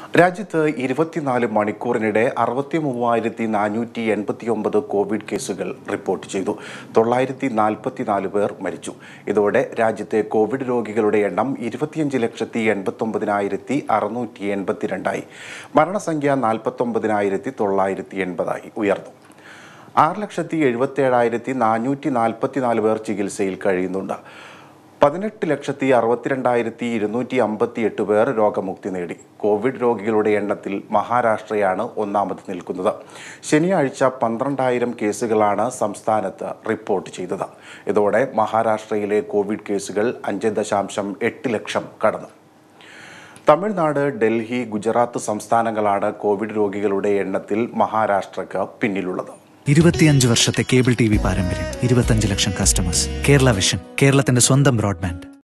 രാജ്യത്ത് ഇരുപത്തിനാല് മണിക്കൂറിനിടെ അറുപത്തി മൂവായിരത്തി നാനൂറ്റി എൺപത്തി ഒമ്പത് കോവിഡ് കേസുകൾ റിപ്പോർട്ട് ചെയ്തു തൊള്ളായിരത്തി നാൽപ്പത്തിനാല് പേർ മരിച്ചു ഇതോടെ രാജ്യത്തെ കോവിഡ് രോഗികളുടെ എണ്ണം ഇരുപത്തിയഞ്ച് ലക്ഷത്തി എൺപത്തൊമ്പതിനായിരത്തി അറുന്നൂറ്റി എൺപത്തിരണ്ടായി മരണസംഖ്യ നാൽപ്പത്തൊമ്പതിനായിരത്തി തൊള്ളായിരത്തി എൺപതായി ഉയർന്നു ആറ് ലക്ഷത്തി എഴുപത്തേഴായിരത്തി നാനൂറ്റി നാൽപ്പത്തിനാല് പേർ ചികിത്സയിൽ കഴിയുന്നുണ്ട് പതിനെട്ട് ലക്ഷത്തി അറുപത്തിരണ്ടായിരത്തി ഇരുന്നൂറ്റി അമ്പത്തി എട്ട് പേർ രോഗമുക്തി നേടി കോവിഡ് രോഗികളുടെ എണ്ണത്തിൽ മഹാരാഷ്ട്രയാണ് ഒന്നാമത് നിൽക്കുന്നത് ശനിയാഴ്ച പന്ത്രണ്ടായിരം കേസുകളാണ് സംസ്ഥാനത്ത് റിപ്പോർട്ട് ചെയ്തത് ഇതോടെ മഹാരാഷ്ട്രയിലെ കോവിഡ് കേസുകൾ അഞ്ച് ദശാംശം എട്ട് ലക്ഷം കടന്നു തമിഴ്നാട് ഡൽഹി ഗുജറാത്ത് സംസ്ഥാനങ്ങളാണ് കോവിഡ് രോഗികളുടെ എണ്ണത്തിൽ മഹാരാഷ്ട്രക്ക് പിന്നിലുള്ളത് ഇരുപത്തിയഞ്ച് വർഷത്തെ കേബിൾ ടി വി പാരമ്പര്യം ഇരുപത്തഞ്ച് ലക്ഷം കസ്റ്റമേഴ്സ് കേരള വിഷൻ കേരളത്തിന്റെ സ്വന്തം ബ്രോഡ്ബാൻഡ്